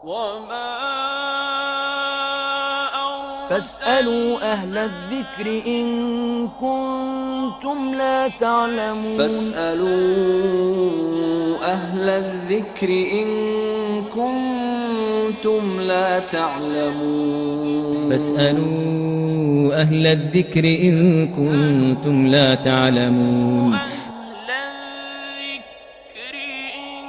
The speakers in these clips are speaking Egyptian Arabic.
وما فاسألوا أهل الذكر إن كنتم لا تعلمون فاسألوا أهل الذكر إن كنتم لا تعلمون فاسألوا أهل الذكر إن كنتم لا تعلمون أهل الذكر إن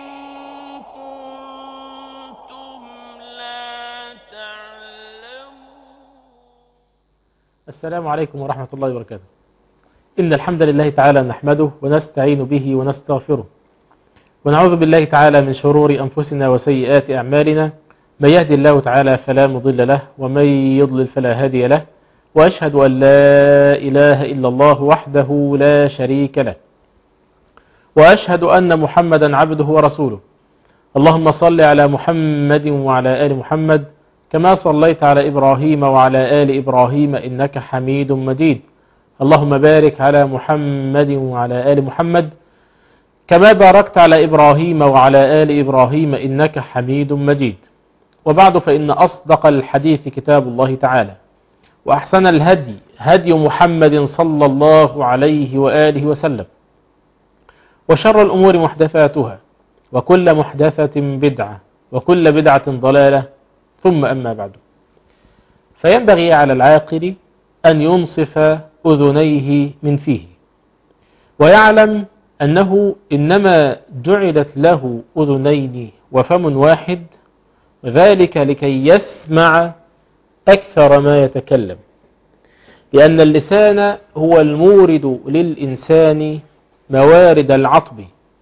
كنتم لا تعلمون السلام عليكم ورحمة الله وبركاته إن الحمد لله تعالى نحمده ونستعين به ونستغفره ونعوذ بالله تعالى من شرور أنفسنا وسيئات أعمالنا من يهدي الله تعالى فلا مضل له ومن يضلل فلا هادي له وأشهد أن لا إله إلا الله وحده لا شريك له وأشهد أن محمدا عبده ورسوله اللهم صل على محمد وعلى آل محمد كما صليت على إبراهيم وعلى آل إبراهيم إنك حميد مجيد اللهم بارك على محمد وعلى آل محمد كما باركت على إبراهيم وعلى آل إبراهيم إنك حميد مجيد وبعد فإن أصدق الحديث كتاب الله تعالى وأحسن الهدي هدي محمد صلى الله عليه وآله وسلم وشر الأمور محدثاتها وكل محدثة بدعة وكل بدعة ضلالة ثم أما بعد فينبغي على العاقل أن ينصف أذنيه من فيه ويعلم أنه إنما جعلت له أذنين وفم واحد وذلك لكي يسمع أكثر ما يتكلم لأن اللسان هو المورد للإنسان موارد العطب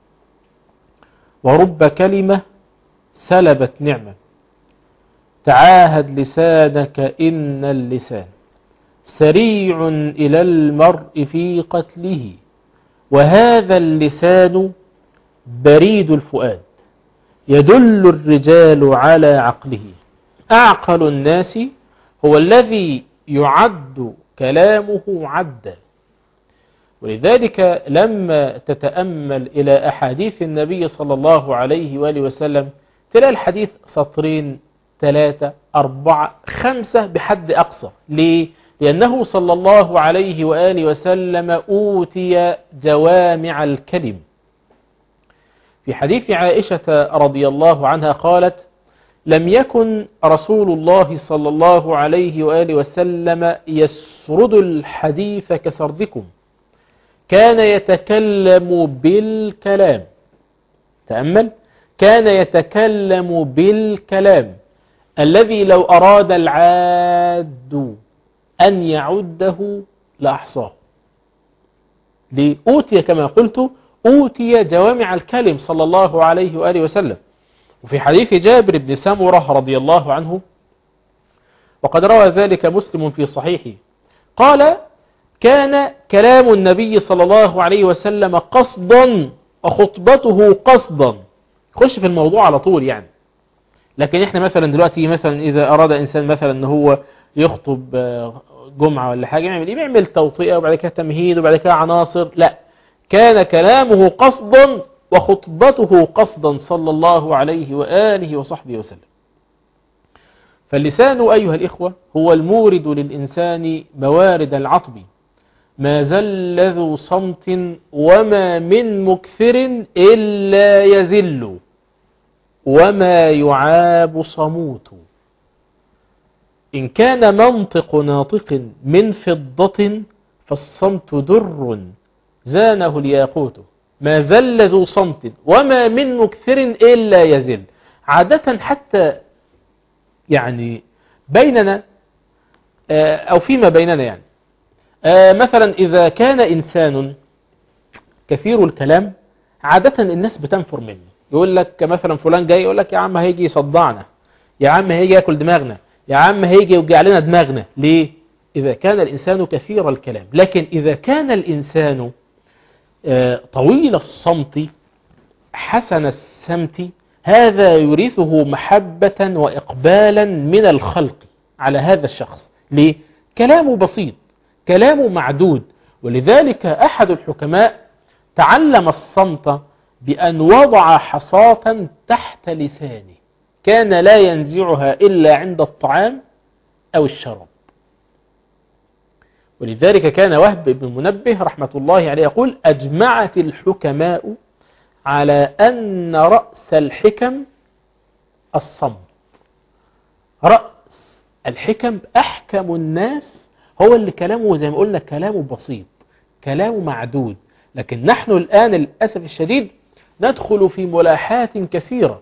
ورب كلمة سلبت نعمة تعاهد لسانك إن اللسان سريع إلى المرء في قتله وهذا اللسان بريد الفؤاد يدل الرجال على عقله أعقل الناس هو الذي يعد كلامه عدا ولذلك لما تتأمل إلى أحاديث النبي صلى الله عليه وآله وسلم تلاقي الحديث سطرين ثلاثة أربعة خمسة بحد أقصى ليه؟ لأنه صلى الله عليه وآله وسلم أوتي جوامع الكلم في حديث عائشة رضي الله عنها قالت لم يكن رسول الله صلى الله عليه وآله وسلم يسرد الحديث كسردكم كان يتكلم بالكلام تأمل كان يتكلم بالكلام الذي لو أراد العاد أن يعده لأحصاه لأوتي كما قلت أوتي جوامع الكلم صلى الله عليه وآله وسلم وفي حديث جابر بن سمرة رضي الله عنه وقد روى ذلك مسلم في صحيحه قال كان كلام النبي صلى الله عليه وسلم قصدا وخطبته قصدا خش في الموضوع على طول يعني لكن احنا مثلا دلوقتي مثلا اذا اراد انسان مثلا ان هو يخطب جمعة ولا حاجة يعمل ايه بيعمل توطئة وبعد كده تمهيد وبعد كده عناصر لا كان كلامه قصدا وخطبته قصدا صلى الله عليه وآله وصحبه وسلم فاللسان أيها الإخوة هو المورد للإنسان موارد العطب ما زل ذو صمت وما من مكثر إلا يزل وما يعاب صموت إن كان منطق ناطق من فضة فالصمت در زانه الياقوت ما زل ذو صمت وما من مكثر إلا يزل عادة حتى يعني بيننا أو فيما بيننا يعني مثلا إذا كان إنسان كثير الكلام عادة الناس بتنفر منه يقول لك مثلا فلان جاي يقول لك يا عم هيجي يصدعنا يا عم هيجي ياكل دماغنا يا عم هيجي يوجع لنا دماغنا ليه إذا كان الإنسان كثير الكلام لكن إذا كان الإنسان طويل الصمت حسن السمت هذا يورثه محبة وإقبالا من الخلق على هذا الشخص ليه؟ كلامه بسيط كلامه معدود ولذلك أحد الحكماء تعلم الصمت بأن وضع حصاة تحت لسانه كان لا ينزعها إلا عند الطعام أو الشراب ولذلك كان وهب بن منبه رحمة الله عليه يقول أجمعت الحكماء على أن رأس الحكم الصمت رأس الحكم أحكم الناس هو اللي كلامه زي ما قلنا كلامه بسيط كلامه معدود لكن نحن الآن للأسف الشديد ندخل في ملاحات كثيرة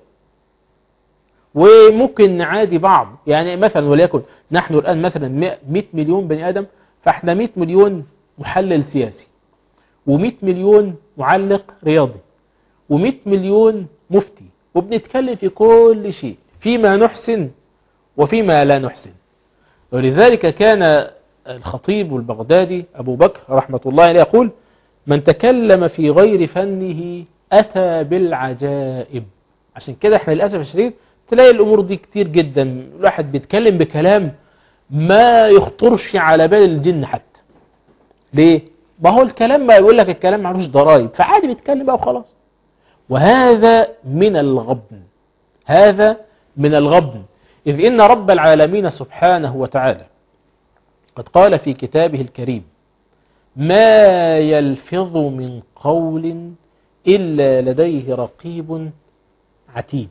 وممكن نعادي بعض يعني مثلا وليكن نحن الآن مثلا 100 مليون بني آدم فاحنا 100 مليون محلل سياسي و100 مليون معلق رياضي و100 مليون مفتي وبنتكلم في كل شيء فيما نحسن وفيما لا نحسن ولذلك كان الخطيب البغدادي أبو بكر رحمة الله عليه يقول من تكلم في غير فنه أتى بالعجائب عشان كده احنا للأسف الشديد تلاقي الأمور دي كتير جدا الواحد بيتكلم بكلام ما يخطرش على بال الجن حتى ليه؟ ما هو الكلام ما يقول لك الكلام معلوش ضرائب فعادي بيتكلم بقى وخلاص وهذا من الغبن هذا من الغبن إذ إن رب العالمين سبحانه وتعالى قد قال في كتابه الكريم ما يلفظ من قول إلا لديه رقيب عتيد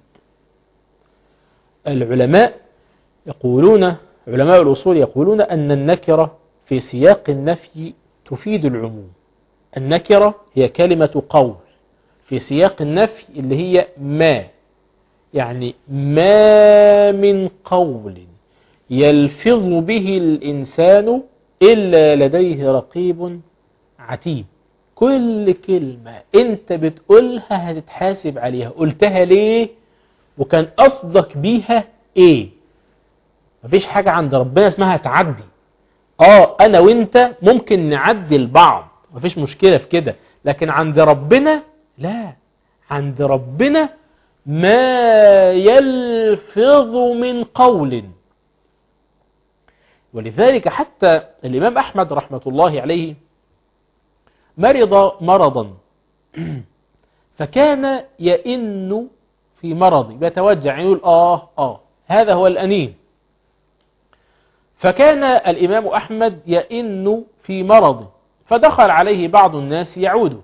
العلماء يقولون علماء الأصول يقولون أن النكرة في سياق النفي تفيد العموم النكرة هي كلمة قول في سياق النفي اللي هي ما يعني ما من قول يلفظ به الإنسان إلا لديه رقيب عتيد كل كلمة انت بتقولها هتتحاسب عليها قلتها ليه وكان قصدك بيها ايه مفيش حاجة عند ربنا اسمها تعدي اه انا وانت ممكن نعدي البعض مفيش مشكلة في كده لكن عند ربنا لا عند ربنا ما يلفظ من قول ولذلك حتى الإمام أحمد رحمة الله عليه مرض مرضا فكان يئن في مرض يتوجع يقول آه آه هذا هو الأنين فكان الإمام أحمد يئن في مرض فدخل عليه بعض الناس يعود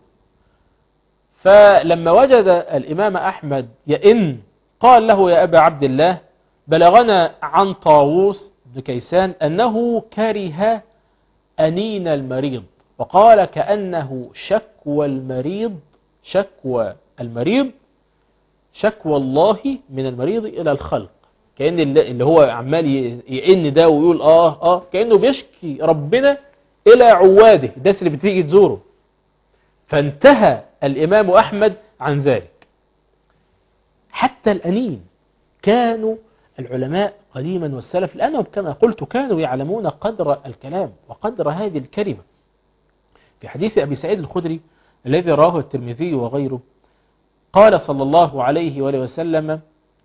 فلما وجد الإمام أحمد يئن قال له يا أبا عبد الله بلغنا عن طاووس بن كيسان أنه كره أنين المريض وقال كأنه شكوى المريض شكوى المريض شكوى الله من المريض إلى الخلق كأن اللي هو عمال يئن ده ويقول آه آه كأنه بيشكي ربنا إلى عواده الناس اللي بتيجي تزوره فانتهى الإمام أحمد عن ذلك حتى الأنين كانوا العلماء قديما والسلف لأنهم كما قلت كانوا يعلمون قدر الكلام وقدر هذه الكلمة في حديث أبي سعيد الخدري الذي راه الترمذي وغيره قال صلى الله عليه وآله وسلم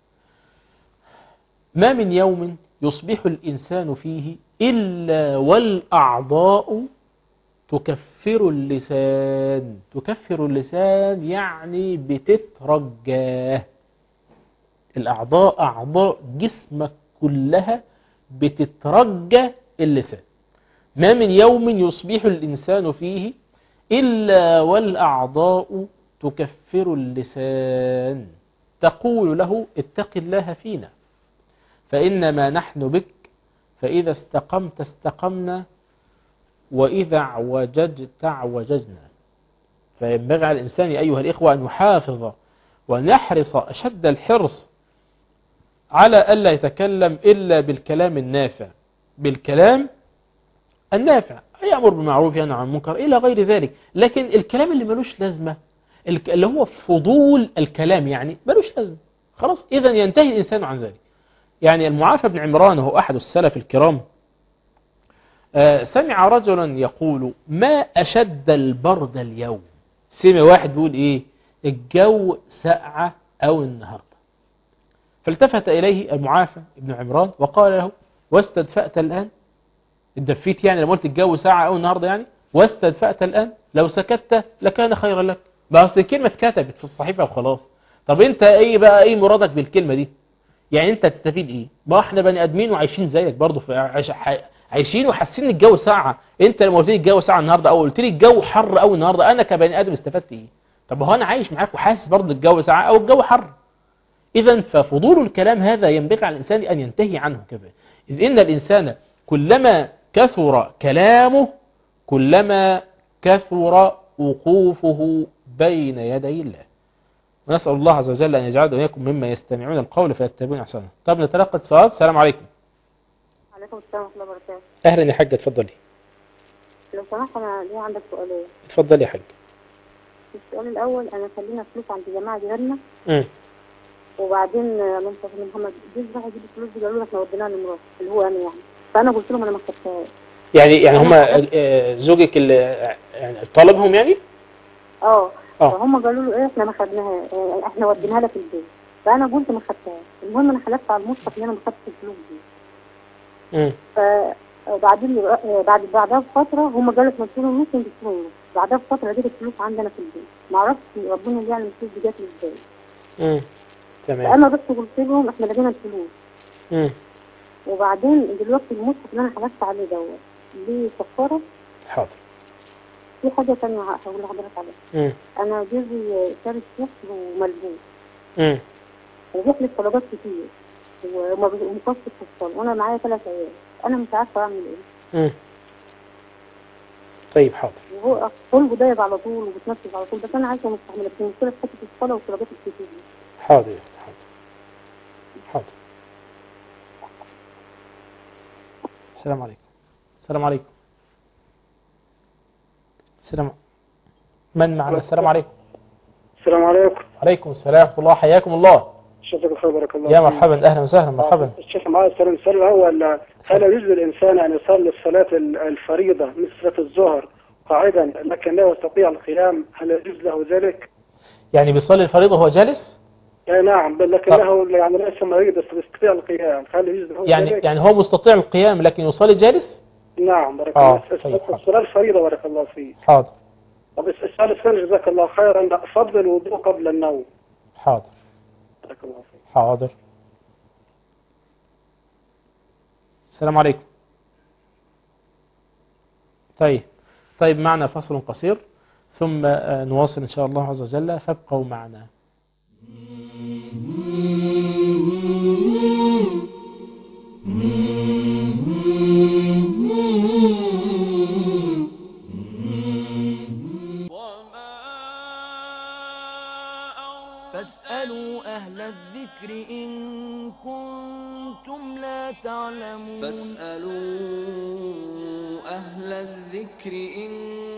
ما من يوم يصبح الإنسان فيه إلا والأعضاء تكفر اللسان تكفر اللسان يعني بتترجاه الأعضاء أعضاء جسمك كلها بتترجى اللسان ما من يوم يصبح الإنسان فيه إلا والأعضاء تكفر اللسان تقول له اتق الله فينا فإنما نحن بك فإذا استقمت استقمنا وإذا اعوججت اعوججنا فينبغي على الإنسان أيها الإخوة أن يحافظ وأن يحرص أشد الحرص على ألا يتكلم إلا بالكلام النافع بالكلام النافع يأمر بالمعروف ينهى عن المنكر إلى غير ذلك لكن الكلام اللي ملوش لازمة اللي هو فضول الكلام يعني ملوش لازمة خلاص إذا ينتهي الإنسان عن ذلك يعني المعافى بن عمران هو أحد السلف الكرام سمع رجلا يقول ما أشد البرد اليوم سمع واحد بيقول إيه الجو ساعة أو النهاردة فالتفت إليه المعافى ابن عمران وقال له واستدفأت الآن اتدفيت يعني لما قلت الجو ساعة أو النهاردة يعني واستدفأت الآن لو سكت لكان خيرا لك بس الكلمة اتكتبت في الصحيفة وخلاص طب انت ايه بقى ايه مرادك بالكلمة دي يعني انت تستفيد ايه ما احنا بني ادمين وعايشين زيك برضه في عايش ح- عايشين وحاسين ان الجو ساعه انت لما قلت لي الجو ساعه النهارده او قلت لي الجو حر قوي النهارده انا كبني ادم استفدت ايه طب ما هو انا عايش معاك وحاسس برضه الجو ساعه او الجو حر اذا ففضول الكلام هذا ينبغي على الانسان ان ينتهي عنه كذا اذ ان الانسان كلما كثر كلامه كلما كثر وقوفه بين يدي الله ونسأل الله عز وجل أن يجعلنا وإياكم مما يستمعون القول فيتبعون أحسنه طب نتلقى اتصالات السلام عليكم عليكم السلام ورحمة الله وبركاته أهلا يا حاجة اتفضلي لو سمحت أنا ليه عندك سؤالين اتفضلي يا حاجة السؤال الأول أنا خلينا فلوس عند جماعة جيراننا مم. وبعدين آه، اللهم صل على محمد جيت راح يجيب الفلوس دي قالوا لي احنا وديناها لمراتي اللي هو أنا يعني فأنا قلت لهم أنا ما خدتهاش يعني يعني هما آه، زوجك اللي يعني طلبهم يعني اه اه فهم قالوا له ايه احنا ما خدناها آه، احنا وديناها لك البيت فأنا قلت ما خدتهاش المهم أنا حلفت على المصحف إن أنا ما خدتش الفلوس دي مم. فبعدين بعد بعدها بفترة هم قالوا لك مدفوع ونص ندفوع ونص بعدها بفترة لقيت الفلوس عندنا في البيت معرفش ربنا اللي يعلم الفلوس دي جات لي ازاي مم. تمام فأنا رحت قلت لهم احنا لقينا الفلوس مم. وبعدين دلوقتي المصحف اللي انا حلفت عليه دوت ليه كفارة حاضر في حاجة تانية هقول لحضرتك عليها مم. أنا جوزي شاري شخص وملبوس مم. وبيحلف طلبات كتير وما بي- ومقصر في الصلاة وأنا معايا ثلاث عيال أنا مش عارفة أعمل إيه مم. طيب حاضر وهو قلبه دايب على طول وبتنفس على طول بس انا عايزه مستحمله بس المشكله في حته الصلاه والطلبات الكتير دي حاضر يا أختي، حاضر حاضر السلام عليكم السلام عليكم السلام من معنا السلام عليكم السلام عليكم عليكم السلام ورحمة الله حياكم الله شكرا بخير بارك الله يا فيك. مرحبا أهلا وسهلا مرحبا الشيخ معاذ سلام السؤال هو ال- هل يجوز للإنسان أن يصلي الصلاة ال- الفريضة مثل صلاة الظهر قاعدا لكن لا يستطيع القيام هل يجوز له ذلك؟ يعني بيصلي الفريضة وهو جالس يعني نعم بل لكن طب. له يعني ليس مريض بس يستطيع القيام هل يجوز له يعني ذلك؟ يعني هو مستطيع القيام لكن يصلي جالس نعم بارك آه، الله طيب، حاضر. الصلاة الفريضة بارك الله فيك حاضر طب السؤال الثاني جزاك الله خير أن فضل الوضوء قبل النوم حاضر بارك الله فيك حاضر السلام عليكم طيب طيب معنا فصل قصير ثم آه، نواصل إن شاء الله عز وجل فابقوا معنا وما أرسلنا فاسألوا أهل الذكر إن كنتم لا تعلمون فاسألوا أهل الذكر إن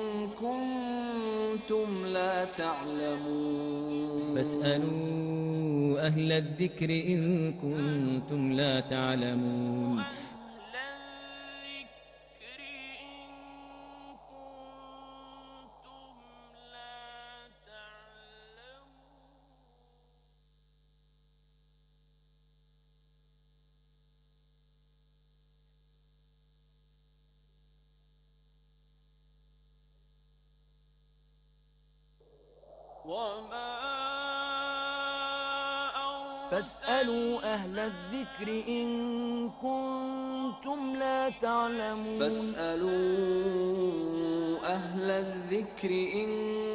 كنتم لا تعلمون فاسألوا أهل الذكر إن كنتم لا تعلمون أهل الذكر إن كنتم لا تعلمون وما أرسلنا فاسألوا أهل الذكر إن كنتم لا تعلمون فاسألوا أهل الذكر إن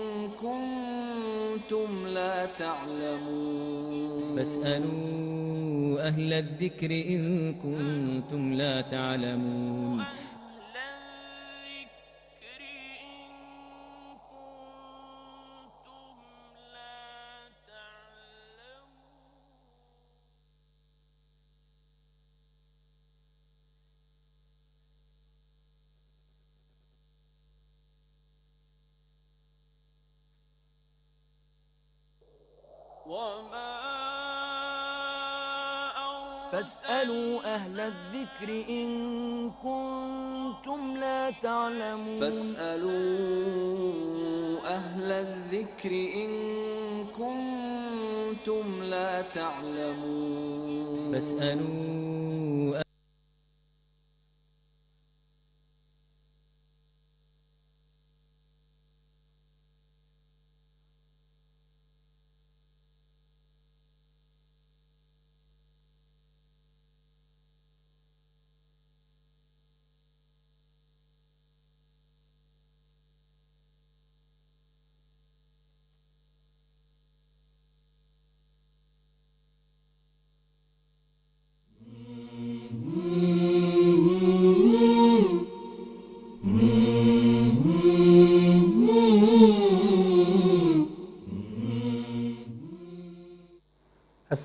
كنتم لا تعلمون فاسألوا أهل الذكر إن كنتم لا تعلمون أهل الذكر إن كنتم لا تعلمون وما أرسلنا فاسألوا أهل الذكر إن كنتم لا تعلمون فاسألوا أهل الذكر إن كنتم لا تعلمون فاسألوا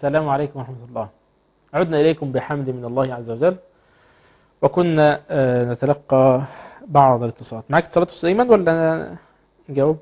السلام عليكم ورحمة الله عدنا إليكم بحمد من الله عز وجل وكنا آه، نتلقى بعض الاتصالات معك اتصالات أستاذ أيمن ولا نجاوب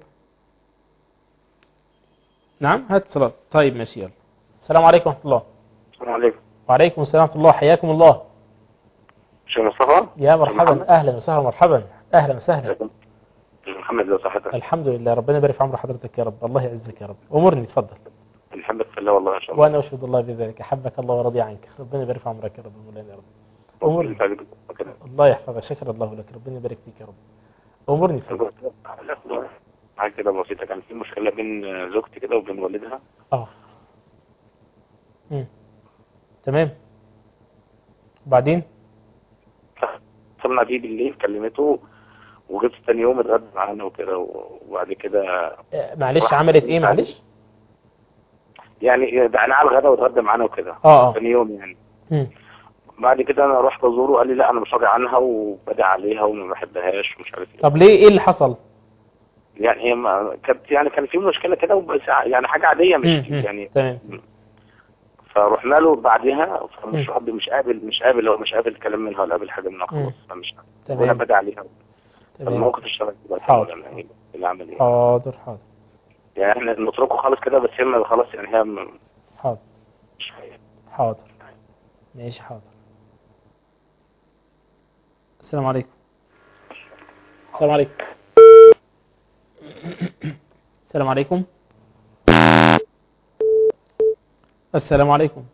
نعم هات اتصالات طيب ماشي يلا السلام عليكم ورحمة الله السلام عليكم وعليكم السلام ورحمة الله حياكم الله شيخ مصطفى يا محمد. مرحبا أهلا وسهلا مرحبا أهلا وسهلا محمد لو صحتك الحمد لله ربنا يبارك في عمر حضرتك يا رب الله يعزك يا رب أمرني اتفضل الحمد لله والله ان شاء الله وأنا أشهد الله بذلك أحبك الله ورضي عنك ربنا يبارك في عمرك يا رب مولانا يا رب أمرني ربنا يسعدك وكده. الله يحفظك شكر الله لك ربنا يبارك فيك يا رب أمرني اتفضل حاجه كده بسيطه كان في مشكله بين زوجتي كده وبين والدها اه مم. تمام وبعدين اتصلنا بيه بالليل كلمته وجبت تاني يوم اتغدى معانا وكده وبعد كده آه، معلش عملت ايه معلش يعني دعنا على الغدا واتغدى معانا وكده اه اه تاني يوم يعني مم. بعد كده انا رحت ازوره قال لي لا انا مش راضي عنها وبدع عليها وما بحبهاش ومش عارف ايه طب ليه ايه اللي حصل يعني هي ما كانت يعني كان في مشكله كده وبس يعني حاجه عاديه مش مم. مم. يعني تمام فرحنا له بعدها فمش مم. حد مش قابل مش قابل هو مش قابل كلام منها ولا قابل حاجه منها مم. خالص فمش وانا تمام بدأ عليها تمام الموقف اشتغل دلوقتي حاضر. ولا ايه اللي عمل ايه حاضر حاضر يعني احنا نتركه خالص كده بس هي ما- خلاص يعني هي م- حاضر مش حاضر ماشي حاضر السلام عليكم السلام عليكم السلام عليكم السلام عليكم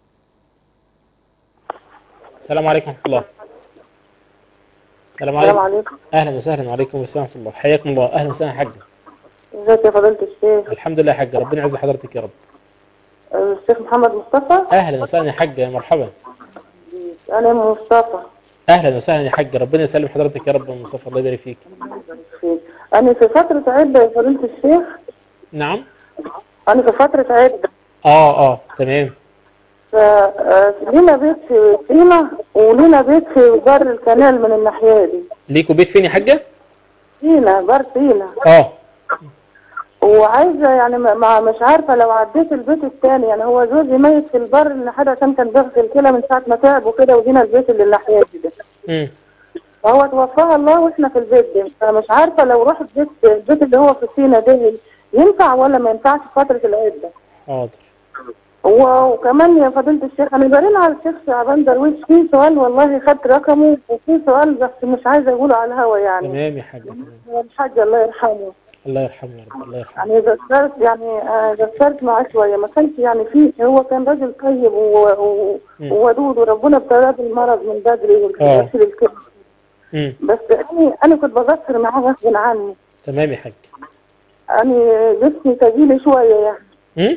السلام عليكم ورحمة الله السلام السلام عليكم عليكم أهلا وسهلا وعليكم السلام ورحمة الله حياكم الله أهلا وسهلا يا حاجة ازيك يا فضيلة الشيخ الحمد لله يا حاجة ربنا يعز حضرتك يا رب الشيخ محمد مصطفى أهلا وسهلا يا حاجة يا مرحبا انا ام مصطفى اهلا وسهلا يا حاج ربنا يسلم حضرتك يا رب يا مصطفى الله يبارك فيك انا في فترة عدة يا فضيلة الشيخ نعم انا في فترة عدة اه اه تمام فلينا بيت في سينا ولينا بيت في بر الكنال من الناحية دي ليكوا بيت فين يا حاجه سينا بر سينا اه وعايزة يعني ما ما- مش عارفة لو عديت البيت التاني يعني هو جوزي ميت في البر اللي حدا عشان كان بيغسل كلى من ساعة ما تعب وكده وجينا البيت اللي الناحية دي ده امم فهو توفاها الله واحنا في البيت ده فمش عارفة لو رحت بيت البيت اللي هو في سينا ده ينفع ولا ما ينفعش في فترة العدة حاضر و- وكمان يا فضيلة الشيخ انا برن على الشيخ شعبان درويش في سؤال والله خدت رقمه وفي سؤال بس مش عايزة اقوله على الهوا يعني تمام يا حاج تمام هو الحاج الله يرحمه الله يرحمه يا رب الله يرحمه يعني ذكرت يعني آه، ذكرت معاه شوية ما كانش يعني فيه هو كان راجل طيب و- و- مم. وودود وربنا ابتلاه بالمرض من بدري آه. والكسر الكبر امم بس انا انا كنت بقصر معاه غصب عني تمام يا حاج انا جسمي تقيل شوية يعني امم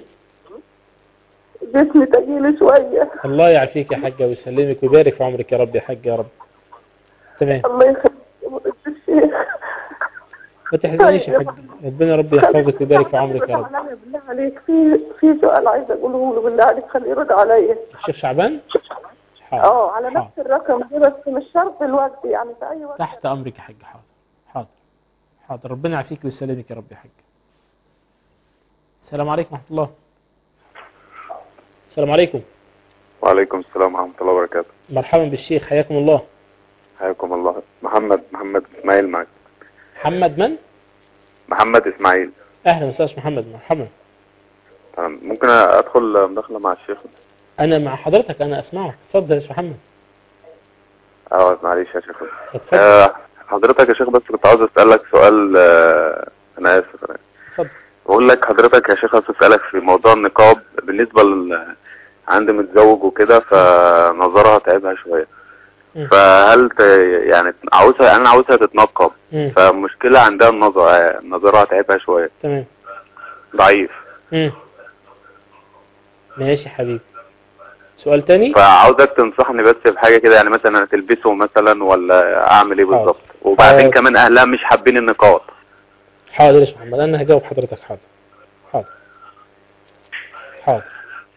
جسمي تقيل شوية الله يعافيك يا حاجه ويسلمك ويبارك في عمرك يا رب يا حاج يا رب تمام الله يخليك يا فضيلة الشيخ ما تحزنيش يا حاج ربنا رب يحفظك ويبارك في عمرك يا رب عليا بالله عليك في في سؤال عايزة اقوله له بالله عليك خليه يرد عليا الشيخ شعبان حاضر اه على حاضر. نفس الرقم ده بس مش شرط الوقت يعني في اي وقت تحت امرك يا حاج حاضر حاضر حاضر ربنا يعافيك ويسلمك يا رب يا حاج السلام عليكم ورحمه الله السلام عليكم وعليكم السلام ورحمة الله وبركاته مرحبا بالشيخ حياكم الله حياكم الله محمد محمد إسماعيل معك محمد من محمد إسماعيل اهلا استاذ محمد مرحبا تمام ممكن أدخل مداخلة مع الشيخ انا مع حضرتك انا اسمعك اتفضل يا استاذ محمد اه معلش يا شيخ اتفضل آه حضرتك يا شيخ بس كنت عاوز أسألك سؤال آه أنا آسف أنا اتفضل بقول لك حضرتك يا شيخ عاوز أسألك في موضوع النقاب بالنسبة ل عندي متزوج وكده فنظرها تعبها شوية مم. فهل ت... يعني عاوزها أنا عاوزها تتنقب مم. فمشكلة عندها النظر آه، نظرها تعبها شوية تمام ضعيف مم. ماشي يا حبيبي سؤال تاني فعاوزك تنصحني بس بحاجة كده يعني مثلا تلبسه مثلا ولا اعمل ايه حاضر. بالظبط وبعدين حاضر. كمان اهلها مش حابين النقاط حاضر يا استاذ محمد انا هجاوب حضرتك حاضر حاضر حاضر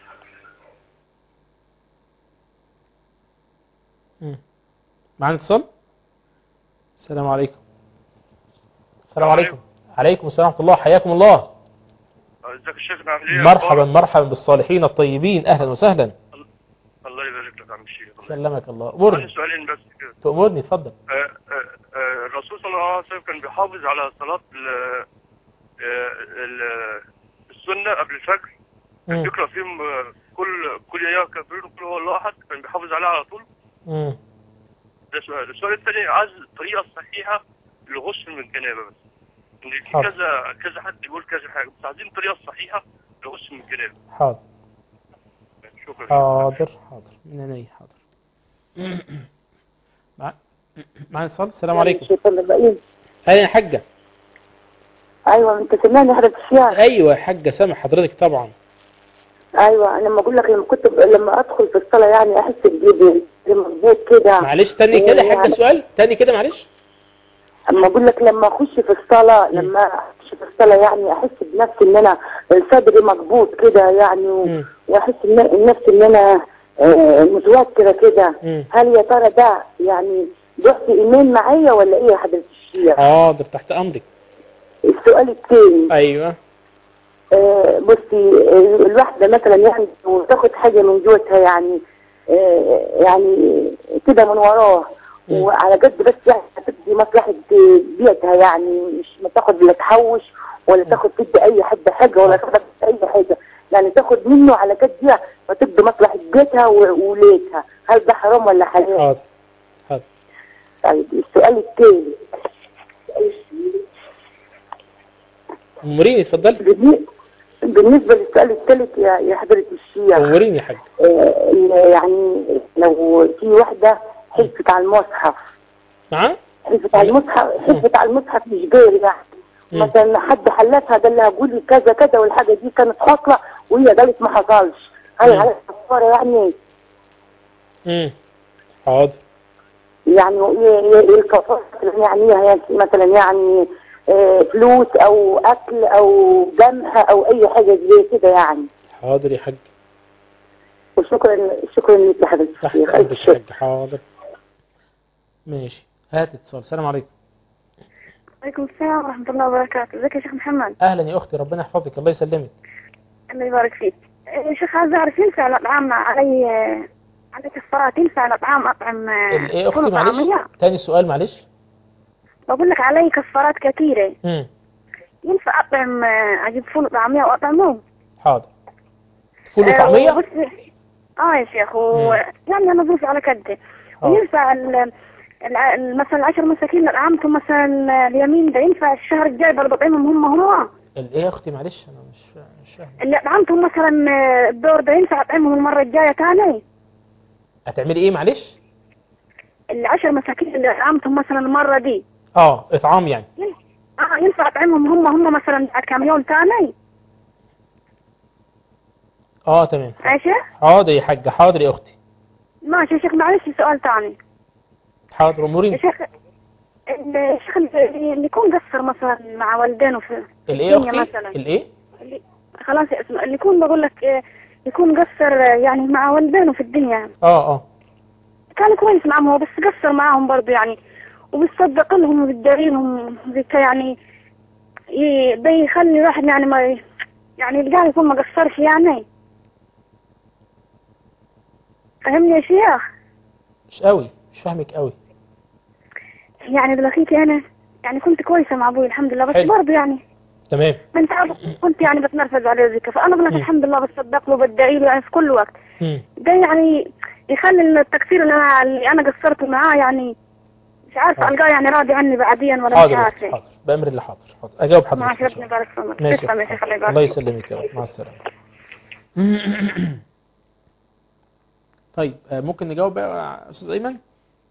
مم. معانا اتصال السلام عليكم السلام عليكم عليكم السلام ورحمه الله حياكم الله ازيك يا شيخنا عامل ايه مرحبا مرحبا بالصالحين الطيبين اهلا وسهلا الله يبارك لك يا عم الشيخ سلمك الله عندي امرني سؤالين بس كده تأمرني اتفضل آه، آه، آه، الرسول صلى الله عليه وسلم كان بيحافظ على صلاة ال- آه، ال- السنة قبل الفجر كان مم. بيقرأ فيهم آه، كل كل يا كافرين وكل هو الله أحد كان بيحافظ عليها على طول مم. ده سؤال السؤال الثاني عايز الطريقة الصحيحة للغسل من الجنابة بس إن في حاضر. كذا كذا حد يقول كذا حاجة بس عايزين الطريقة الصحيحة للغسل من الجنابة حاضر شكرا حاضر حاضر من عيني حاضر مع- معنا اتصال السلام عليكم الشيطان الرجيم اهلا يا حاجة ايوه انت سمعني حضرتك الشيخ ايوه يا حاجة سامع حضرتك طبعا ايوه انا لما اقول لك لما كنت ب... لما ادخل في الصلاه يعني احس بجيبي مظبوط كده معلش تاني كده يا حاجة سؤال تاني كده معلش اما اقول لك لما اخش في الصلاه لما اخش في الصلاه يعني احس بنفسي ان انا صدري مقبوض كده يعني و... مم. واحس ان نفسي ان انا آه، متوتره كده مم. هل يا ترى ده يعني ضعف ايمان معايا ولا ايه يا حضره الشيخ حاضر تحت امرك السؤال الثاني ايوه آه، بصي آه، الواحدة مثلا يعني وتاخد حاجة من جوزها يعني آه، يعني كده من وراه مم. وعلى قد بس يعني هتدي مصلحة آه، بيتها يعني مش ما تاخد لا تحوش ولا تاخد تدي أي حد حاجة ولا تاخد أي حاجة يعني تاخد منه على قد دي وتدي مصلحة بيتها و- وولادها هل ده حرام ولا حلال؟ حاضر حاضر طيب السؤال الثاني اموريني اتفضلي بالن- بالنسبة للسؤال الثالث يا يا حضرة الشيخ اموريني يا حاجة آه، يعني لو في واحدة حلفت على المصحف نعم حلفت على المصحف حلفت على المصحف مش غير يعني مم. مثلا حد حلفها قال لها قولي كذا كذا والحاجة دي كانت حاصلة وهي قالت ما حصلش هل مم. على كفارة يعني امم حاضر يعني ايه إيه- إيه الكفارة يعني هي مثلا يعني آه، فلوس او اكل او جمح او اي حاجة زي كده يعني حاضر يا حاج وشكرا شكرا لك يا حضرتك تحت الشيخ. ألف امرك يا شكر. حاج حاضر ماشي هات اتصال السلام عليكم وعليكم السلام ورحمة الله وبركاته ازيك يا شيخ محمد اهلا يا اختي ربنا يحفظك الله يسلمك الله يبارك فيك يا شيخ عايز اعرف ينفع الاطعام علي علي كفارات ينفع الاطعام اطعم الايه اختي فول معلش وطعمية؟ تاني سؤال معلش بقول لك علي كفارات كثيرة امم ينفع اطعم اجيب فول وطعمية واطعمهم حاضر فول آه، وطعمية وبس اه يا شيخ و... يعني انا ظروفي على كده آه. وينفع ال... الع- مثلا العشر مساكين اللي اطعمتهم مثلا اليمين ده ينفع الشهر الجاي برضه اطعمهم هم هم الايه يا اختي معلش انا مش مش فاهم اللي اطعمتهم مثلا آه، الدور ده ينفع اطعمهم المرة الجاية تاني هتعملي ايه معلش العشر مساكين اللي اطعمتهم مثلا المرة دي اه اطعام يعني ين- اه ينفع اطعمهم هم هم مثلا بعد كام يوم تاني اه تمام يا شيخ حاضر يا حاجة حاضر يا اختي ماشي يا شيخ معلش سؤال تاني حاضر يا اموريني شيخ الشيخ اللي اللي يكون قصر مثلا مع والدينه في الايه يا الدنيا اختي مثلا الايه اللي- خلاص يا اسمع اللي يكون بقول لك آه، يكون قصر آه، يعني مع والدينه في الدنيا اه اه كان كويس معهم هو بس قصر معاهم برضه يعني وبيصدق لهم وبيدعي لهم زي كده يعني ي- ده يخلي الواحد يعني ما ي- يعني يلقاه يكون ما قصرش يعني فهمني يا شيخ مش قوي مش فاهمك قوي يعني دلوقتي انا يعني كنت كويسه مع ابوي الحمد لله بس حلو. برضه يعني تمام ما انت عارف كنت يعني بتنرفز عليه زي كده فانا بقول لك مم. الحمد لله بتصدق له وبدعي له يعني في كل وقت مم. ده يعني يخلي التكفير اللي انا اللي انا قصرت معاه يعني مش عارفه حاضر. القاه يعني راضي عني بعديا ولا حاضر مش يا اختي عارفه حاضر بأمر الله حاضر حاضر اجاوب مع حضرتك إن شاء ربنا الله. يبارك في عمرك ماشي تسلم يا يا شيخ الله أختي. يبارك الله فيك. يسلمك يا رب مع السلامة طيب آه، ممكن نجاوب بقى يا استاذ ايمن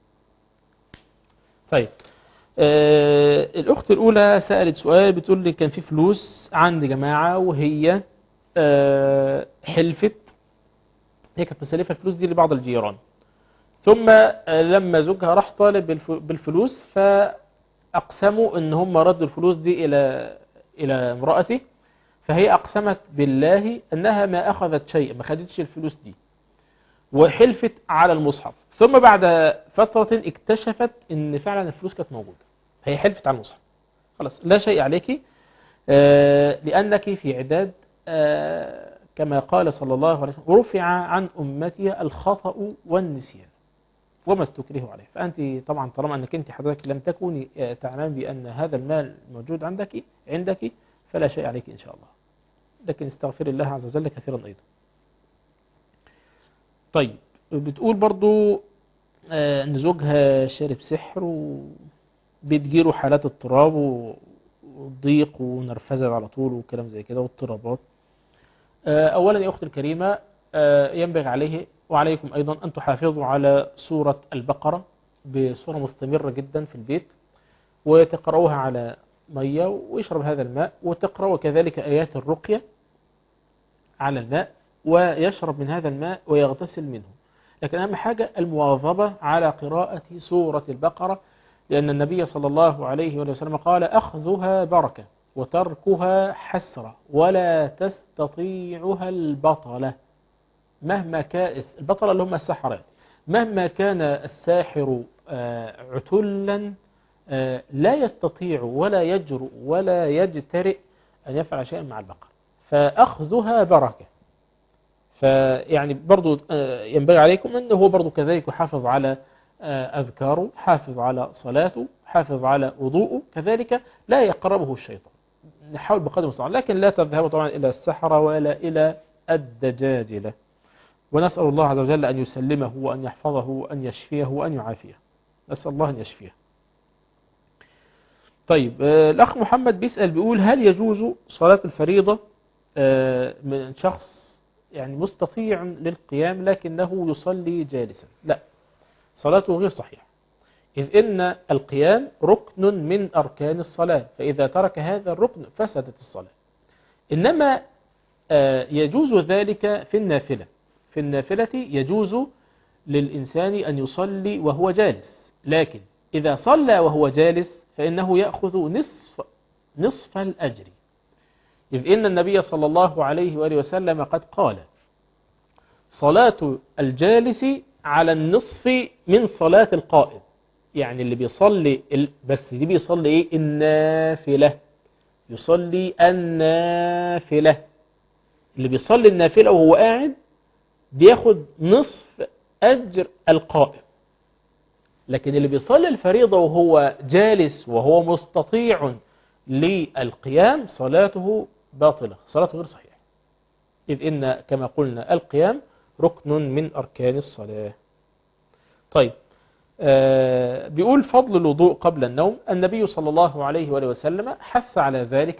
طيب آه الاخت الاولى سالت سؤال بتقول لي كان في فلوس عند جماعه وهي آه حلفت هي كانت مسلفه الفلوس دي لبعض الجيران ثم آه، لما زوجها راح طالب بالف- بالفلوس فاقسموا ان هم ردوا الفلوس دي الى الى امراته فهي اقسمت بالله انها ما اخذت شيء ما خدتش الفلوس دي وحلفت على المصحف ثم بعد فترة اكتشفت ان فعلا الفلوس كانت موجودة هي حلفت على المصحف خلاص لا شيء عليك آه، لأنك في عداد آه، كما قال صلى الله عليه وسلم رفع عن أمتي الخطأ والنسيان وما استكره عليه فأنت طبعا طالما أنك أنت حضرتك لم تكوني آه، تعلم بأن هذا المال موجود عندك عندك فلا شيء عليك إن شاء الله لكن استغفر الله عز وجل كثيرا أيضا طيب بتقول برضو آه، أن زوجها شارب سحر وبتجيله حالات اضطراب و- وضيق ونرفزة على طول وكلام زي كده واضطرابات آه، أولا يا أختي الكريمة آه، ينبغي عليه وعليكم أيضا أن تحافظوا على سورة البقرة بصورة مستمرة جدا في البيت وتقرأوها على مية ويشرب هذا الماء وتقرأوا كذلك آيات الرقية على الماء ويشرب من هذا الماء ويغتسل منه لكن أهم حاجة المواظبة على قراءة سورة البقرة لأن النبي صلى الله عليه وسلم قال أخذها بركة وتركها حسرة ولا تستطيعها البطلة مهما كائس البطلة اللي هم السحرة مهما كان الساحر آه، عتلا آه، لا يستطيع ولا يجرؤ ولا يجترئ أن يفعل شيئا مع البقرة فأخذها بركة فيعني برضو آه، ينبغي عليكم أنه هو برضو كذلك يحافظ على آه، أذكاره حافظ على صلاته حافظ على وضوءه كذلك لا يقربه الشيطان نحاول بقدر المستطاع لكن لا تذهبوا طبعا إلى السحرة ولا إلى الدجاجلة ونسأل الله عز وجل أن يسلمه وأن يحفظه وأن يشفيه وأن يعافيه نسأل الله أن يشفيه طيب آه، الأخ محمد بيسأل بيقول هل يجوز صلاة الفريضة آه، من شخص يعني مستطيع للقيام لكنه يصلي جالسا لا صلاته غير صحيحة إذ إن القيام ركن من أركان الصلاة فإذا ترك هذا الركن فسدت الصلاة إنما آه، يجوز ذلك في النافلة في النافلة يجوز للإنسان أن يصلي وهو جالس لكن إذا صلى وهو جالس فإنه يأخذ نصف نصف الأجر إذ إن النبي صلى الله عليه وآله وسلم قد قال صلاة الجالس على النصف من صلاة القائم يعني اللي بيصلي ال- بس دي بيصلي ايه النافلة يصلي النافلة اللي بيصلي النافلة وهو قاعد بياخد نصف أجر القائم لكن اللي بيصلي الفريضة وهو جالس وهو مستطيع للقيام صلاته باطلة صلاته غير صحيحة إذ إن كما قلنا القيام ركن من أركان الصلاة طيب آه بيقول فضل الوضوء قبل النوم النبي صلى الله عليه وآله وسلم حث على ذلك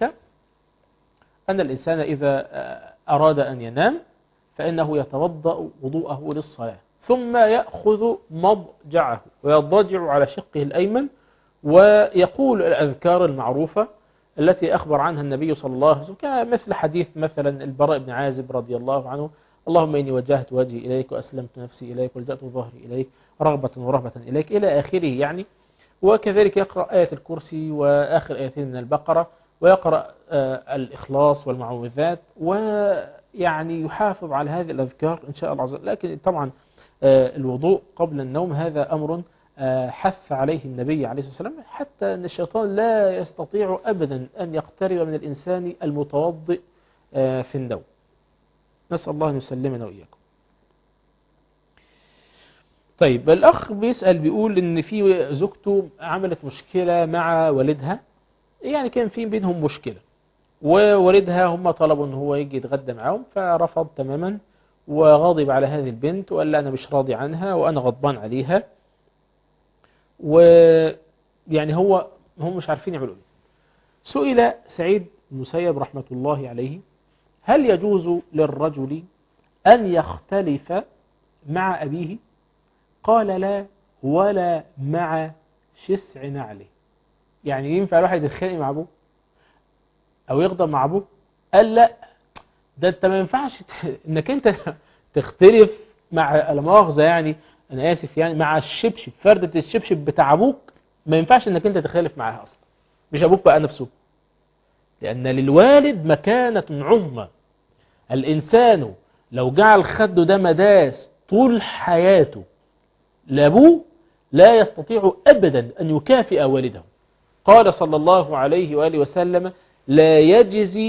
أن الإنسان إذا آه، أراد أن ينام فإنه يتوضأ وضوءه للصلاة ثم يأخذ مضجعه ويضجع على شقه الأيمن ويقول الأذكار المعروفة التي أخبر عنها النبي صلى الله عليه وسلم كمثل حديث مثلا البراء بن عازب رضي الله عنه اللهم إني وجهت وجهي إليك وأسلمت نفسي إليك ولجأت ظهري إليك رغبة ورهبة إليك إلى آخره يعني وكذلك يقرأ آية الكرسي وآخر آيتين من البقرة ويقرأ آه، الإخلاص والمعوذات ويعني يحافظ على هذه الأذكار إن شاء الله عز وجل لكن طبعا آه، الوضوء قبل النوم هذا أمر آه، حث عليه النبي عليه الصلاة والسلام حتى أن الشيطان لا يستطيع أبدا أن يقترب من الإنسان المتوضئ آه، في النوم نسأل الله أن يسلمنا وإياكم طيب الأخ بيسأل بيقول إن في زوجته عملت مشكلة مع والدها يعني كان في بينهم مشكلة ووالدها هم طلبوا إن هو يجي يتغدى معاهم فرفض تماما وغضب على هذه البنت وقال لها أنا مش راضي عنها وأنا غضبان عليها ويعني هو هم مش عارفين يعملوا ايه سئل سعيد المسيب رحمة الله عليه هل يجوز للرجل أن يختلف مع أبيه قال لا ولا مع شسع نعله يعني ينفع الواحد يتخانق مع أبوه أو يغضب مع أبوه قال لا ده أنت ما ينفعش ت- إنك أنت تختلف مع لا مؤاخذة يعني أنا آسف يعني مع الشبشب فردة الشبشب بتاع أبوك ما ينفعش إنك أنت تخالف معاها أصلا مش أبوك بقى نفسه لأن للوالد مكانة عظمى الإنسان لو جعل خده ده مداس طول حياته لأبوه لا يستطيع أبدا أن يكافئ والده قال صلى الله عليه وآله وسلم لا يجزي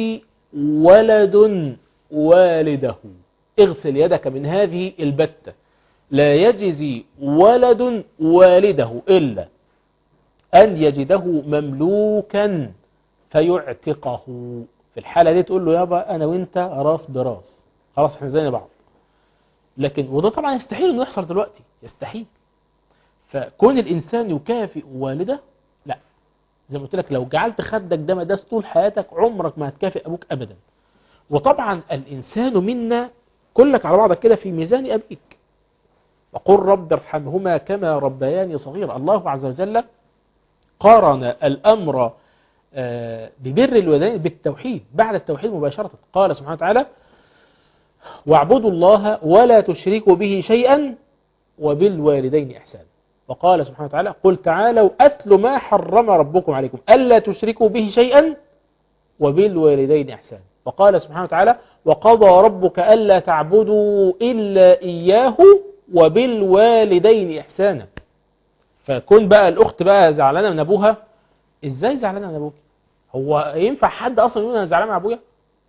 ولد والده اغسل يدك من هذه البتة لا يجزي ولد والده إلا أن يجده مملوكا فيعتقه في الحالة دي تقول له يابا أنا وإنت راس براس خلاص احنا زي بعض لكن وده طبعا يستحيل انه يحصل دلوقتي يستحيل فكون الإنسان يكافئ والده لا زي ما قلت لك لو جعلت خدك ده مداس طول حياتك عمرك ما هتكافئ أبوك أبدا وطبعا الإنسان منا كلك على بعضك كده في ميزان أبيك وقل رب ارحمهما كما ربياني صغيرا الله عز وجل قارن الأمر آه، ببر الوالدين بالتوحيد بعد التوحيد مباشرة قال سبحانه وتعالى واعبدوا الله ولا تشركوا به شيئا وبالوالدين إحسانا وقال سبحانه وتعالى قل تعالوا أتل ما حرم ربكم عليكم ألا تشركوا به شيئا وبالوالدين إحسانا وقال سبحانه وتعالى وقضى ربك ألا تعبدوا إلا إياه وبالوالدين إحسانا فكون بقى الأخت بقى زعلانة من أبوها إزاي زعلانة من أبوك هو ينفع حد أصلا يقول أنا زعلان من أبويا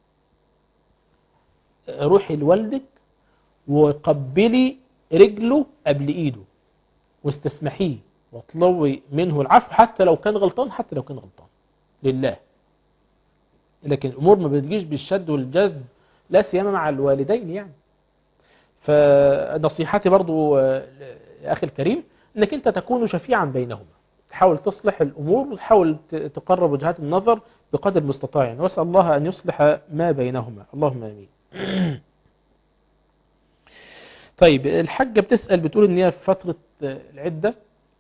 روحي لوالدك وقبلي رجله قبل إيده واستسمحيه واطلبي منه العفو حتى لو كان غلطان حتى لو كان غلطان لله لكن الأمور ما بتجيش بالشد والجذب لا سيما مع الوالدين يعني فنصيحتي برضو آه، يا أخي الكريم أنك أنت تكون شفيعا بينهما تحاول تصلح الأمور وتحاول ت- تقرب وجهات النظر بقدر المستطاع يعني واسأل الله أن يصلح ما بينهما اللهم آمين طيب الحاجة بتسأل بتقول ان هي في فترة آه، العدة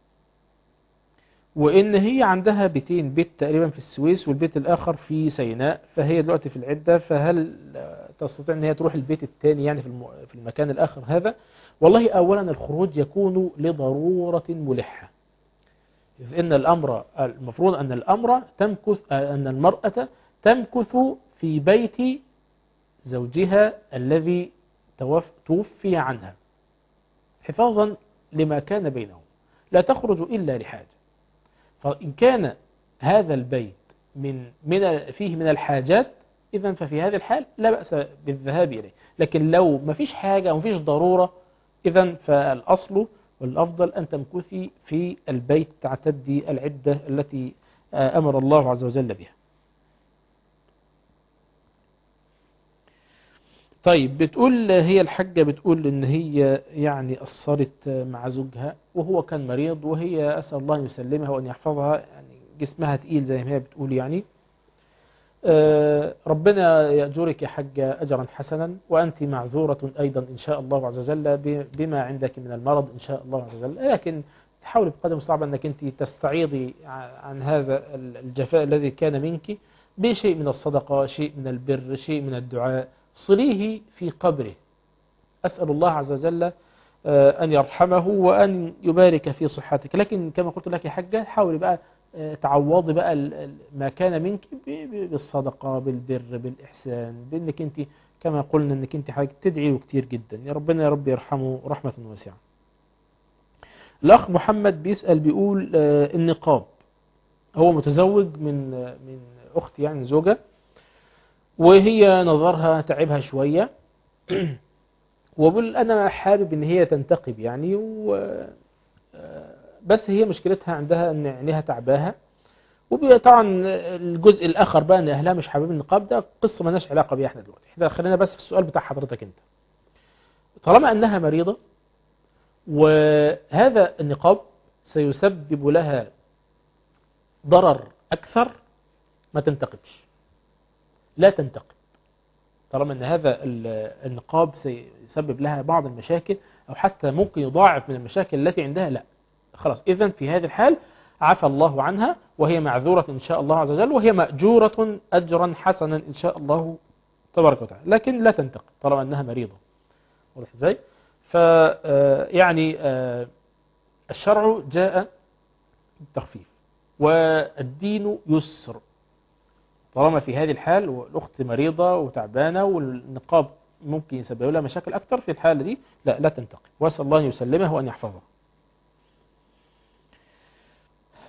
وان هي عندها بيتين بيت تقريبا في السويس والبيت الاخر في سيناء فهي دلوقتي في العدة فهل آه، تستطيع ان هي تروح البيت الثاني يعني في الم- في المكان الاخر هذا والله اولا الخروج يكون لضرورة ملحة إذ ان الامر المفروض ان الامر تمكث آه، ان المرأة تمكث في بيت زوجها الذي توف- توفي عنها حفاظا لما كان بينهم لا تخرج إلا لحاجة فإن كان هذا البيت من من فيه من الحاجات إذا ففي هذه الحال لا بأس بالذهاب إليه لكن لو ما فيش حاجة وما فيش ضرورة إذا فالأصل والأفضل أن تمكثي في البيت تعتدي العدة التي آه، أمر الله عز وجل بها طيب بتقول هي الحاجة بتقول ان هي يعني قصرت مع زوجها وهو كان مريض وهي اسأل الله ان يسلمها وان يحفظها يعني جسمها تقيل زي ما هي بتقول يعني آه، ربنا يأجرك يا حاجة أجرا حسنا وأنت معذورة أيضا إن شاء الله عز وجل ب- بما عندك من المرض إن شاء الله عز وجل لكن تحاولي بقدر المستطاع أنك أنت تستعيضي ع- عن هذا الجفاء الذي كان منك بشيء من الصدقة شيء من البر شيء من الدعاء صليه في قبره أسأل الله عز وجل آه، أن يرحمه وأن يبارك في صحتك لكن كما قلت لك يا حجة حاولي بقى آه، تعوضي بقى ال- ال- ما كان منك ب- ب- بالصدقة بالبر بالإحسان بأنك أنت كما قلنا أنك أنت حاجة تدعي له كتير جدا يا ربنا يا رب يرحمه رحمة واسعة الأخ محمد بيسأل بيقول آه، النقاب هو متزوج من آه، من أختي يعني زوجة وهي نظرها تعبها شوية وبقول أنا حابب إن هي تنتقب يعني و آه، بس هي مشكلتها عندها إن عينيها تعباها وطبعا الجزء الآخر بقى إن أهلها مش حابين النقاب ده قصة مالناش علاقة بيها إحنا دلوقتي إحنا خلينا بس في السؤال بتاع حضرتك أنت طالما أنها مريضة وهذا النقاب سيسبب لها ضرر أكثر ما تنتقبش لا تنتقب طالما ان هذا ال- النقاب سيسبب لها بعض المشاكل او حتى ممكن يضاعف من المشاكل التي عندها لا خلاص اذا في هذه الحال عفى الله عنها وهي معذورة ان شاء الله عز وجل وهي مأجورة اجرا حسنا ان شاء الله تبارك وتعالى لكن لا تنتقب طالما انها مريضة واضح ازاي ف آه، يعني آه، الشرع جاء بالتخفيف والدين يسر طالما في هذه الحال والأخت مريضة وتعبانة والنقاب ممكن يسبب لها مشاكل أكثر في الحالة دي لا لا تنتقي وأسأل الله أن يسلمه وأن يحفظه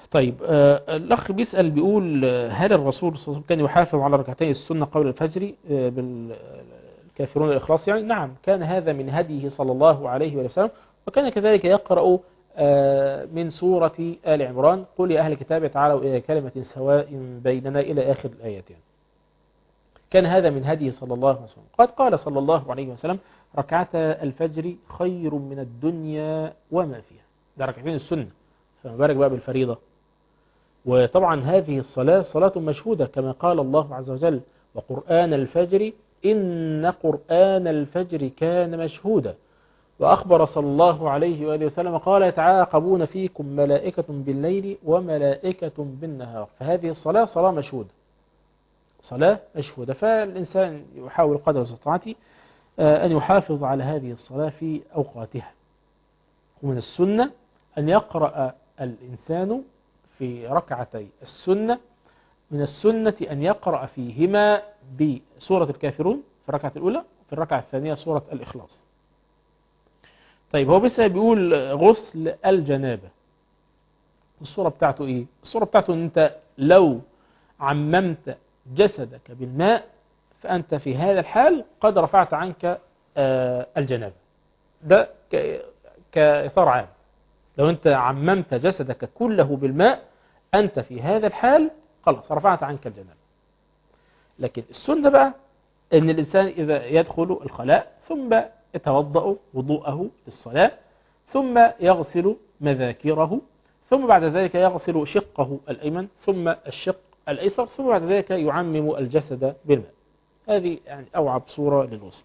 طيب آه الأخ بيسأل بيقول آه، هل الرسول صلى الله عليه وسلم كان يحافظ على ركعتي السنة قبل الفجر آه، بالكافرون الإخلاص يعني نعم كان هذا من هديه صلى الله عليه وسلم وكان كذلك يقرأ آه، من سورة آل عمران قل يا أهل الكتاب تعالوا إلى كلمة سواء بيننا إلى آخر الآيات يعني. كان هذا من هديه صلى الله عليه وسلم قد قال صلى الله عليه وسلم ركعتا الفجر خير من الدنيا وما فيها ده ركعتين السنة فما بالك بقى بالفريضة وطبعا هذه الصلاة صلاة مشهودة كما قال الله عز وجل وقرآن الفجر إن قرآن الفجر كان مشهودا وأخبر صلى الله عليه وآله وسلم قال يتعاقبون فيكم ملائكة بالليل وملائكة بالنهار فهذه الصلاة صلاة مشهودة صلاة مشهودة فالإنسان يحاول قدر استطاعته آه، أن يحافظ على هذه الصلاة في أوقاتها ومن السنة أن يقرأ الإنسان في ركعتي السنة من السنة أن يقرأ فيهما بسورة الكافرون في الركعة الأولى في الركعة الثانية سورة الإخلاص طيب هو بس بيقول غسل الجنابة الصورة بتاعته إيه؟ الصورة بتاعته أن أنت لو عممت جسدك بالماء فأنت في هذا الحال قد رفعت عنك آه، الجنابة ده ك- كإثار عام لو أنت عممت جسدك كله بالماء أنت في هذا الحال خلاص رفعت عنك الجنابة لكن السنة بقى أن الإنسان إذا يدخل الخلاء ثم يتوضأ وضوءه للصلاة ثم يغسل مذاكره ثم بعد ذلك يغسل شقه الأيمن ثم الشق الأيسر ثم بعد ذلك يعمم الجسد بالماء هذه يعني أوعب صورة للغسل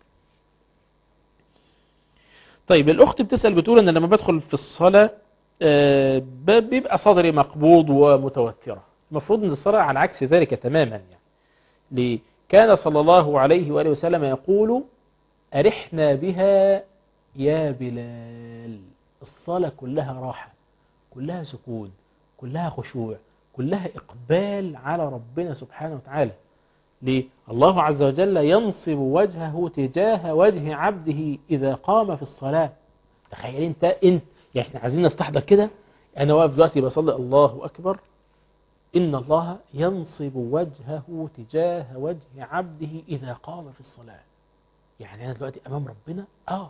طيب الأخت بتسأل بتقول أن لما بدخل في الصلاة آه، ب- بيبقى صدري مقبوض ومتوترة المفروض أن الصلاة على عكس ذلك تماما يعني ليه؟ كان صلى الله عليه وآله وسلم يقول أرحنا بها يا بلال الصلاة كلها راحة كلها سكون كلها خشوع كلها إقبال على ربنا سبحانه وتعالى ليه؟ الله عز وجل ينصب وجهه تجاه وجه عبده إذا قام في الصلاة تخيل انت انت يعني احنا عايزين نستحضر كده انا واقف دلوقتي بصلي الله اكبر ان الله ينصب وجهه تجاه وجه عبده اذا قام في الصلاة يعني انا دلوقتي امام ربنا اه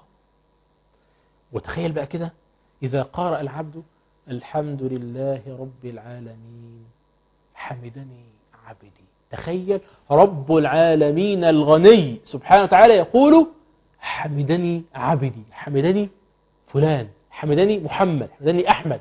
وتخيل بقى كده اذا قرأ العبد الحمد لله رب العالمين حمدني عبدي تخيل رب العالمين الغني سبحانه وتعالى يقول حمدني عبدي حمدني فلان حمدني محمد حمدني أحمد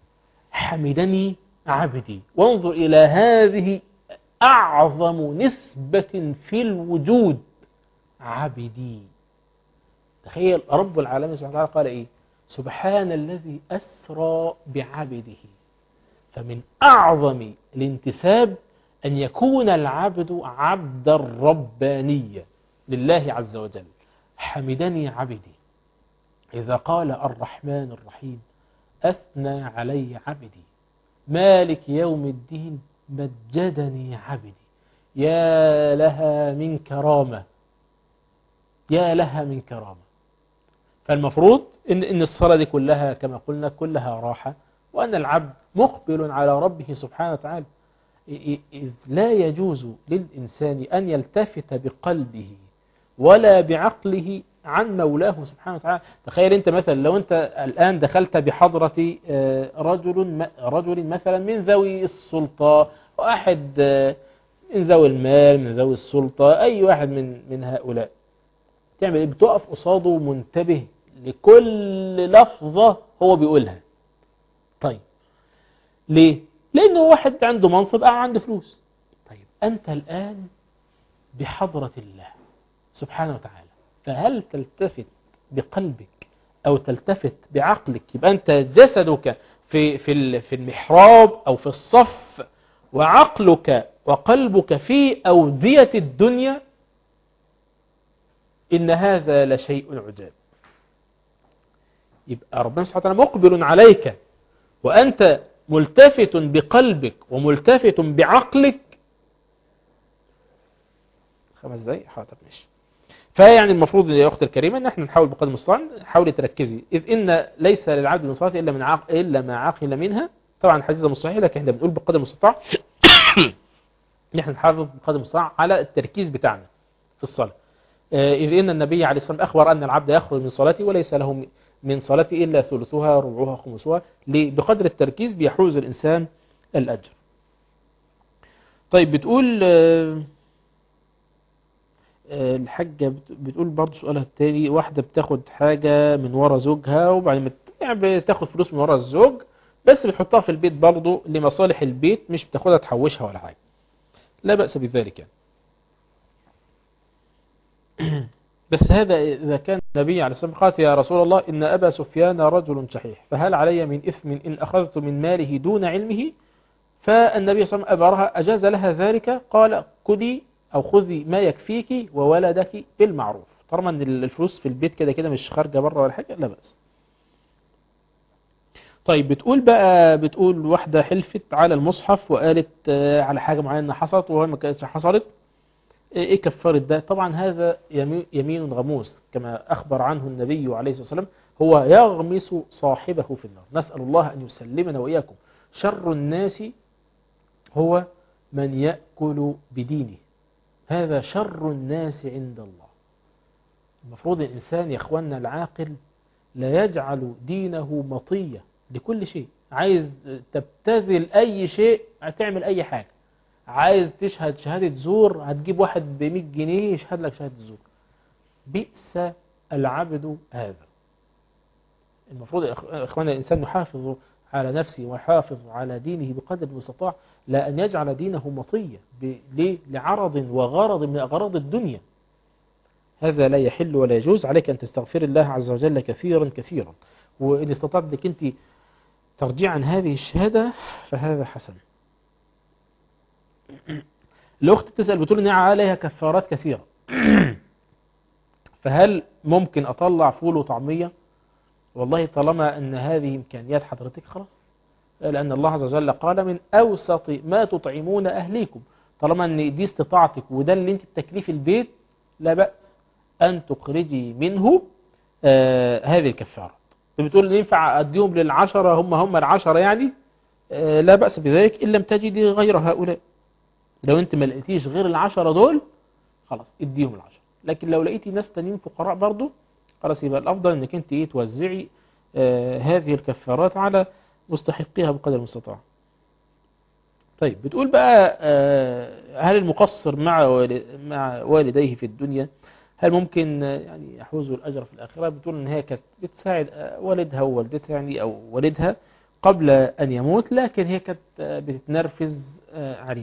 حمدني عبدي وانظر إلى هذه أعظم نسبة في الوجود عبدي تخيل رب العالمين سبحانه وتعالى قال إيه سبحان الذي أسرى بعبده فمن أعظم الانتساب أن يكون العبد عبدا ربانيا لله عز وجل حمدني عبدي إذا قال الرحمن الرحيم أثنى علي عبدي مالك يوم الدين مجدني عبدي يا لها من كرامة يا لها من كرامة فالمفروض إن, إن الصلاة دي كلها كما قلنا كلها راحة وأن العبد مقبل على ربه سبحانه وتعالى إذ لا يجوز للإنسان أن يلتفت بقلبه ولا بعقله عن مولاه سبحانه وتعالى تخيل انت مثلا لو انت الآن دخلت بحضرة رجل رجل مثلا من ذوي السلطة واحد من ذوي المال من ذوي السلطة أي واحد من من هؤلاء تعمل ايه بتقف قصاده منتبه لكل لفظة هو بيقولها طيب ليه لأنه واحد عنده منصب أو عنده فلوس طيب أنت الآن بحضرة الله سبحانه وتعالى فهل تلتفت بقلبك أو تلتفت بعقلك يبقى أنت جسدك في في في المحراب أو في الصف وعقلك وقلبك في أودية الدنيا إن هذا لشيء عجاب يبقى ربنا سبحانه وتعالى مقبل عليك وأنت ملتفت بقلبك وملتفت بعقلك خمس دقايق حاضر ماشي فيعني المفروض يا أختي الكريمة أن احنا نحاول بقدر المستطاع حاولي تركزي إذ إن ليس للعبد من صلاته إلا, من عق... إلا ما عقل منها طبعا الحديث ده مش صحيح لكن احنا بنقول بقدر المستطاع ان احنا نحافظ بقدر المستطاع على التركيز بتاعنا في الصلاه آه، إذ إن النبي عليه الصلاة والسلام أخبر أن العبد يخرج من صلاته وليس له من صلاته إلا ثلثها ربعها خمسها ليه؟ بقدر التركيز بيحوز الإنسان الأجر طيب بتقول آه، آه، الحاجة بت- بتقول برضه سؤالها التاني واحدة بتاخد حاجة من ورا زوجها وبعدين بت- يعني بتاخد فلوس من ورا الزوج بس بتحطها في البيت برضه لمصالح البيت مش بتاخدها تحوشها ولا حاجة لا بأس بذلك يعني بس هذا إذا كان النبي عليه الصلاة والسلام قال يا رسول الله إن أبا سفيان رجل شحيح فهل علي من إثم إن أخذت من ماله دون علمه فالنبي صلى الله عليه وسلم أبرها أجاز لها ذلك قال كدي أو خذي ما يكفيك وولدك بالمعروف طالما أن الفلوس في البيت كده كده مش خارجة بره ولا حاجة لا بأس طيب بتقول بقى بتقول واحدة حلفت على المصحف وقالت آه، على حاجة معينة حصلت وهي ما كانتش حصلت ايه كفارة ده طبعا هذا يمي- يمين غموس كما اخبر عنه النبي عليه الصلاة والسلام هو يغمس صاحبه في النار نسأل الله ان يسلمنا واياكم شر الناس هو من يأكل بدينه هذا شر الناس عند الله المفروض الإنسان يا أخواننا العاقل لا يجعل دينه مطية لكل شيء عايز تبتذل أي شيء هتعمل أي حاجة عايز تشهد شهادة زور هتجيب واحد ب 100 جنيه يشهد لك شهادة زور بئس العبد هذا المفروض يا إخ- إخوانا الإنسان يحافظ على نفسه ويحافظ على دينه بقدر المستطاع لا أن يجعل دينه مطية ب- ليه؟ لعرض وغرض من أغراض الدنيا هذا لا يحل ولا يجوز عليك أن تستغفر الله عز وجل كثيرا كثيرا وإن استطعت أنك أنت ترجيع عن هذه الشهادة فهذا حسن الأخت بتسأل بتقول إن عليها كفارات كثيرة فهل ممكن أطلع فول وطعمية والله طالما أن هذه إمكانيات حضرتك خلاص لأن الله عز وجل قال من أوسط ما تطعمون أهليكم طالما أن دي استطاعتك وده اللي أنت بتكليف البيت لا بأس أن تخرجي منه آه هذه الكفارات بتقول ينفع أديهم للعشرة هم هم العشرة يعني آه لا بأس بذلك إن لم تجدي غير هؤلاء لو أنت ما لقيتيش غير العشرة دول خلاص اديهم العشرة لكن لو لقيتي ناس تانيين فقراء برضو خلاص يبقى الأفضل أنك أنت إيه توزعي آه هذه الكفارات على مستحقيها بقدر المستطاع طيب بتقول بقى آه هل المقصر مع والد مع والديه في الدنيا هل ممكن آه، يعني يحوزوا الأجر في الآخرة بتقول إن هي كانت بتساعد آه، والدها ووالدتها يعني أو والدها قبل أن يموت لكن هي كانت آه، بتتنرفز آه، عليه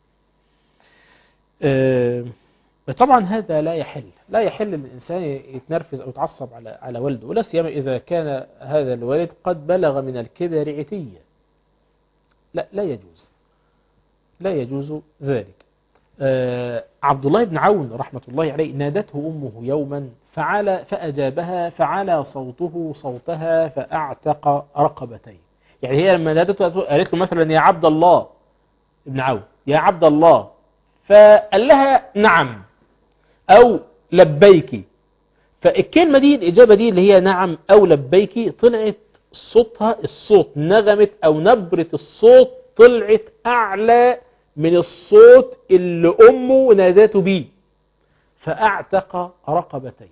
آه، طبعا هذا لا يحل لا يحل الإنسان يتنرفز أو يتعصب على على والده ولا سيما إذا كان هذا الوالد قد بلغ من الكبر عتيا لا لا يجوز لا يجوز ذلك آه، عبد الله بن عون رحمة الله عليه نادته أمه يوما فعلى فأجابها فعلى صوته صوتها فأعتق رقبتين يعني هي لما نادته قالت له مثلا يا عبد الله ابن عون يا عبد الله فقال لها نعم أو لبيك فالكلمة دي الإجابة دي اللي هي نعم أو لبيك طلعت صوتها الصوت نغمت أو نبرة الصوت طلعت أعلى من الصوت اللي أمه نادته بيه فأعتق رقبتين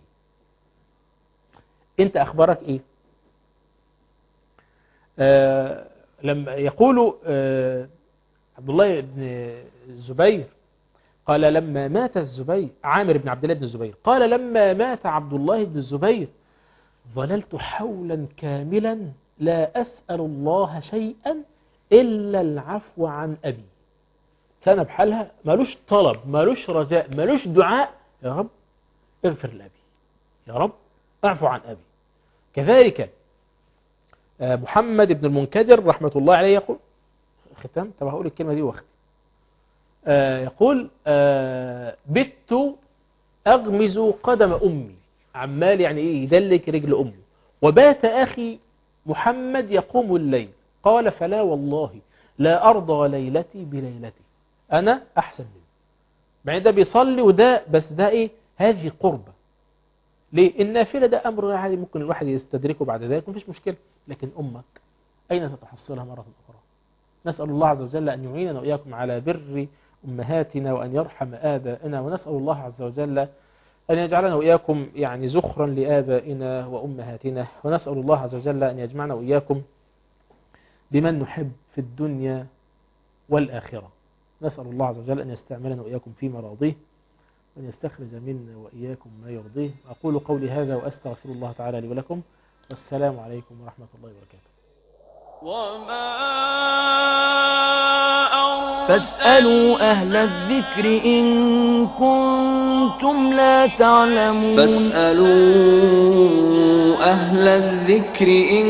أنت أخبارك إيه آه لما يقول آه عبد الله بن الزبير قال لما مات الزبير عامر بن عبد الله بن الزبير قال لما مات عبد الله بن الزبير ظللت حولا كاملا لا أسأل الله شيئا إلا العفو عن أبي سنة بحالها ملوش طلب ملوش رجاء ملوش دعاء يا رب اغفر لأبي يا رب اعفو عن أبي كذلك آه، محمد بن المنكدر رحمة الله عليه يقول ختام طب هقول الكلمة دي واختم آه، يقول آه، بت أغمز قدم أمي عمال يعني إيه يدلك رجل أمه وبات أخي محمد يقوم الليل قال فلا والله لا أرضى ليلتي بليلتي أنا أحسن منه بعد ده بيصلي وده بس ده إيه هذه قربة ليه النافلة ده أمر عادي ممكن الواحد يستدركه بعد ذلك مفيش مشكلة لكن أمك أين ستحصلها مرة أخرى نسأل الله عز وجل أن يعيننا وإياكم على بر أمهاتنا وأن يرحم آبائنا ونسأل الله عز وجل أن يجعلنا وإياكم يعني زخرا لآبائنا وأمهاتنا ونسأل الله عز وجل أن يجمعنا وإياكم بمن نحب في الدنيا والآخرة نسأل الله عز وجل أن يستعملنا وإياكم في مراضيه وأن يستخرج منا وإياكم ما يرضيه أقول قولي هذا وأستغفر الله تعالى لي ولكم والسلام عليكم ورحمة الله وبركاته فاسألوا أهل الذكر إن كنتم لا تعلمون فاسألوا أهل الذكر إن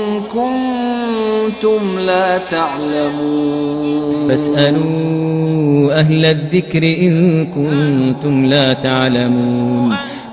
كنتم لا تعلمون فاسألوا أهل الذكر إن كنتم لا تعلمون